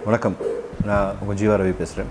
வணக்கம் நான் உங்கள் ஜீவா ரவி பேசுகிறேன்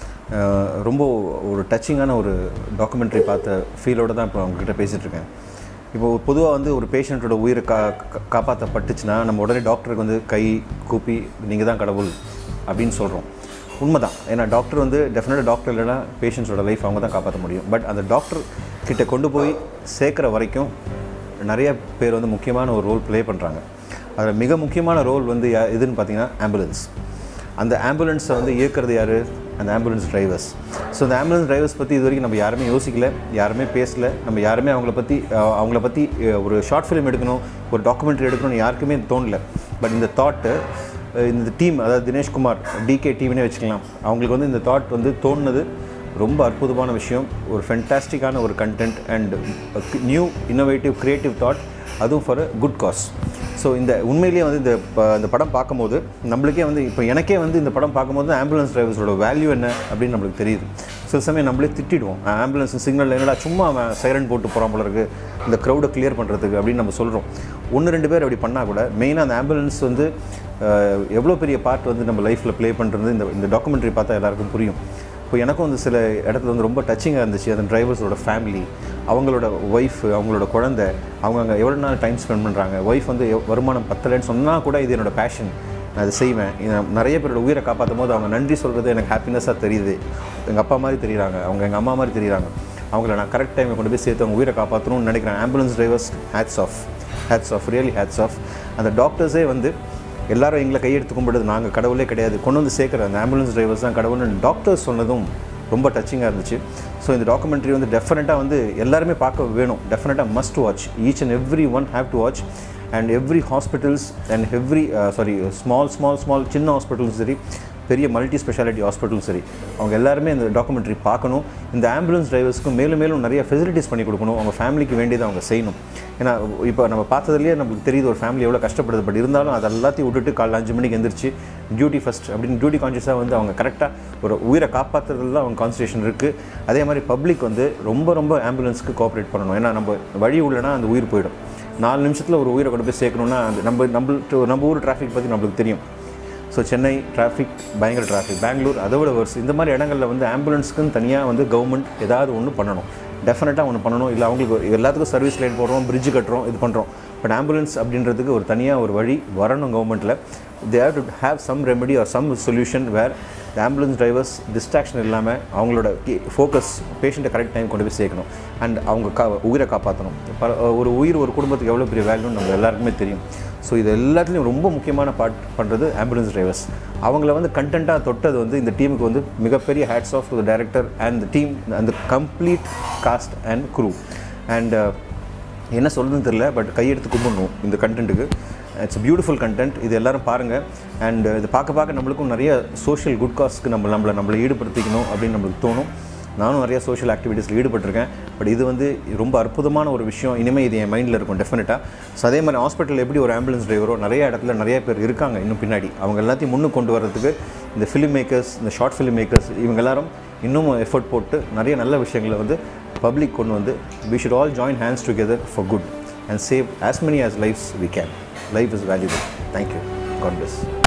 ரொம்ப ஒரு டச்சிங்கான ஒரு டாக்குமெண்ட்ரி பார்த்த ஃபீலோடு தான் இப்போ உங்ககிட்ட பேசிகிட்டு இருக்கேன் இப்போ பொதுவாக வந்து ஒரு பேஷண்ட்டோட உயிரை கா கா- காப்பாற்றப்பட்டுச்சுன்னா நம்ம உடனே டாக்டருக்கு வந்து கை கூப்பி நீங்கள் தான் கடவுள் அப்படின்னு சொல்கிறோம் உண்மைதான் ஏன்னா டாக்டர் வந்து டெஃபினட்டாக டாக்டர் இல்லைன்னா பேஷண்ட்ஸோட லைஃப் அவங்க தான் காப்பாற்ற முடியும் பட் அந்த டாக்டர் கிட்ட கொண்டு போய் சேர்க்குற வரைக்கும் நிறைய பேர் வந்து முக்கியமான ஒரு ரோல் ப்ளே பண்ணுறாங்க அதில் மிக முக்கியமான ரோல் வந்து யா- எதுன்னு பார்த்தீங்கன்னா ஆம்புலன்ஸ் அந்த ஆம்புலன்ஸை வந்து இயக்குறது யார் அந்த ஆம்புலன்ஸ் டிரைவர்ஸ் ஸோ அந்த ஆம்புலன்ஸ் டிரைவர்ஸ் பற்றி இது வரைக்கும் நம்ம யாருமே யோசிக்கல யாருமே பேசல நம்ம யாருமே அவங்கள பற்றி அஹ், அவங்கள பற்றி அஹ், ஒரு ஷார்ட் ஃபிலிம் எடுக்கணும் ஒரு டாக்குமெண்ட்ரி எடுக்கணும்னு யாருக்குமே தோணல பட் இந்த தாட்டு இந்த டீம் அதாவது தினேஷ்குமார் டிகே டீம்னே வச்சுக்கலாம் அவங்களுக்கு வந்து இந்த தாட் வந்து தோணுனது ரொம்ப அற்புதமான விஷயம் ஒரு ஃபென்டாஸ்டிக்கான ஒரு content and new innovative creative thought அதுவும் for a good cause so இந்த உண்மையிலேயே வந்து இந்த ப- இந்த படம் பார்க்கும்போது நம்மளுக்கே வந்து இப்போ எனக்கே வந்து இந்த படம் பார்க்கும்போது ஆம்புலன்ஸ் டிரைவர்ஸோட வேல்யூ என்ன அப்படின்னு நம்மளுக்கு தெரியுது சில சமயம் நம்மளே திட்டிடுவோம் ஆம்புலன்ஸ் சிக்னல் என்னடா சும்மா அவன் சைரன் போட்டு போகிறான் போல இருக்கு இந்த க்ரௌடை கிளியர் பண்ணுறதுக்கு அப்படின்னு நம்ம சொல்கிறோம் ஒன்று ரெண்டு பேர் அப்படி பண்ணால் கூட மெயினாக அந்த ஆம்புலன்ஸ் வந்து அஹ், எவ்வளோ பெரிய பார்ட் வந்து நம்ம லைஃப்பில் ப்ளே பண்ணுறது இந்த இந்த டாக்குமெண்ட்ரி பார்த்தா எல்லாருக்கும் புரியும் இப்போ எனக்கும் வந்து சில இடத்துல வந்து ரொம்ப டச்சிங்காக இருந்துச்சு அந்த டிரைவர்ஸோட ஃபேமிலி அவங்களோட ஒய்ஃப் அவங்களோட குழந்தை அவங்க அங்கே எவ்வளோ நாள் டைம் ஸ்பெண்ட் பண்ணுறாங்க ஒய்ஃப் வந்து எவ்- வருமானம் பத்தலைன்னு சொன்னால் கூட இது என்னோட பேஷன் நான் அதை செய்வேன் இது நிறைய பேரோட உயிரை காப்பாற்றும் போது அவங்க நன்றி சொல்கிறது எனக்கு ஹாப்பினஸ்ஸாக தெரியுது எங்கள் அப்பா மாதிரி தெரியுறாங்க அவங்க எங்கள் அம்மா மாதிரி தெரியுறாங்க அவங்கள நான் கரெக்ட் டைமில் கொண்டு போய் சேர்த்து அவங்க உயிரை காப்பாற்றணும்னு நினைக்கிறேன் ambulance drivers hats off hats off really hats off அந்த டாக்டர்ஸே வந்து எல்லாரும் எங்களை கையெடுத்து கும்பிடுறது நாங்கள் கடவுளே கிடையாது கொண்டு வந்து சேர்க்குற அந்த ஆம்புலன்ஸ் டிரைவர்ஸ் தான் கடவுள்னு டாக்டர்ஸ் சொன்னதும் ரொம்ப டச்சிங்காக இருந்துச்சு ஸோ இந்த டாக்குமெண்ட்ரி வந்து டெஃபினட்டாக வந்து எல்லாருமே பார்க்க வேணும் டெஃபினட்டாக must watch each and every one have to watch and every hospitals and every sorry small small small சின்ன ஹாஸ்பிட்டல்ஸ் சரி பெரிய மல்டி ஸ்பெஷாலிட்டி ஹாஸ்பிட்டலும் சரி அவங்க எல்லாருமே இந்த டாக்குமெண்ட்ரி பார்க்கணும் இந்த ஆம்புலன்ஸ் டிரைவர்ஸ்க்கும் மேலும் மேலும் நிறைய ஃபெசிலிட்டிஸ் பண்ணி கொடுக்கணும் அவங்க ஃபேமிலிக்கு வேண்டியதை அவங்க செய்யணும் ஏன்னா இப்போ நம்ம பார்த்ததுலேயே நம்மளுக்கு தெரியுது ஒரு ஃபேமிலி எவ்வளோ கஷ்டப்படுது பட் இருந்தாலும் அது எல்லாத்தையும் விட்டுட்டு காலைல அஞ்சு மணிக்கு எந்திரிச்சு டியூட்டி ஃபஸ்ட் அப்படின்னு டியூட்டி கான்ஷியஸாக வந்து அவங்க கரெக்டாக ஒரு உயிரை காப்பாற்றுறதுல தான் அவங்க கான்சன்ட்ரேஷன் இருக்குது அதே மாதிரி பப்ளிக் வந்து ரொம்ப ரொம்ப ஆம்புலன்ஸ்க்கு கோஆப்ரேட் பண்ணணும் ஏன்னா நம்ம வழி உள்ளனா அந்த உயிர் போயிடும் நாலு நிமிஷத்தில் ஒரு உயிரை கொண்டு போய் சேர்க்கணுன்னா அந்த நம்ம நம்மள்ட்ட நம்ம ஊர் டிராஃபிக் பற்றி நம்மளுக்கு தெரியும் ஸோ சென்னை டிராஃபிக் பயங்கர டிராஃபிக் பெங்களூர் அதை விட வருஷம் இந்த மாதிரி இடங்களில் வந்து ஆம்புலன்ஸ்க்குன்னு தனியாக வந்து கவர்மெண்ட் ஏதாவது ஒன்று பண்ணணும் டெஃபினட்டாக ஒன்று பண்ணணும் இல்லை அவங்களுக்கு ஒரு- எல்லாத்துக்கும் சர்வீஸ் லைன் போடுறோம் பிரிட்ஜ் கட்டுறோம் இது பண்ணுறோம் பட் ஆம்புலன்ஸ் அப்படின்றதுக்கு ஒரு தனியாக ஒரு வழி வரணும் கவர்மெண்ட்டில் they have to have some remedy or some solution where the ambulance drivers distraction இல்லாமல் அவங்களோட ஃபோக்கஸ் பேஷண்ட்டை கரெக்ட் டைம் கொண்டு போய் சேர்க்கணும் அண்ட் அவங்க கா உயிரை காப்பாற்றணும் பல- ஒரு உயிர் ஒரு குடும்பத்துக்கு எவ்வளோ பெரிய வேல்யூன்னு நம்ம எல்லாருக்குமே தெரியும் ஸோ இது எல்லாத்துலேயும் ரொம்ப முக்கியமான பார்ட் பண்ணுறது ஆம்புலன்ஸ் டிரைவர்ஸ் அவங்கள வந்து கண்டென்ட்டாக தொட்டது வந்து இந்த டீமுக்கு வந்து மிகப்பெரிய hats off the director and the team அந்த complete cast and crew and என்ன சொல்றதுன்னு தெரியல பட் கையெடுத்து கும்பிடணும் இந்த கண்டென்ட்டுக்கு இட்ஸ் பியூட்டிஃபுல் கண்டென்ட் இது எல்லாரும் பாருங்கள் அண்ட் இது பார்க்க பார்க்க நம்மளுக்கும் நிறைய சோஷியல் குட் காஸ்க்கு நம்ம நம்மளை நம்மளை ஈடுபடுத்திக்கணும் அப்படின்னு நம்மளுக்கு தோணும் நானும் நிறைய சோஷியல் ஆக்டிவிட்டீஸில் ஈடுபட்டிருக்கேன் பட் இது வந்து ரொம்ப அற்புதமான ஒரு விஷயம் இனிமேல் இது என் மைண்டில் இருக்கும் டெஃபினட்டாக ஸோ அதே மாதிரி ஹாஸ்பிட்டலில் எப்படி ஒரு ஆம்புலன்ஸ் டிரைவரோ நிறைய இடத்துல நிறைய பேர் இருக்காங்க இன்னும் பின்னாடி அவங்க எல்லாத்தையும் முன்னுக்கு கொண்டு வரதுக்கு இந்த ஃபிலிம் மேக்கர்ஸ் இந்த ஷார்ட் ஃபிலிம் மேக்கர்ஸ் இவங்க எல்லாரும் இன்னும் எஃபர்ட் போட்டு நிறைய நல்ல விஷயங்களை வந்து பப்ளிக் கொண்டு வந்து we should all join hands together for good and save as many as lives we can life is valuable thank you god bless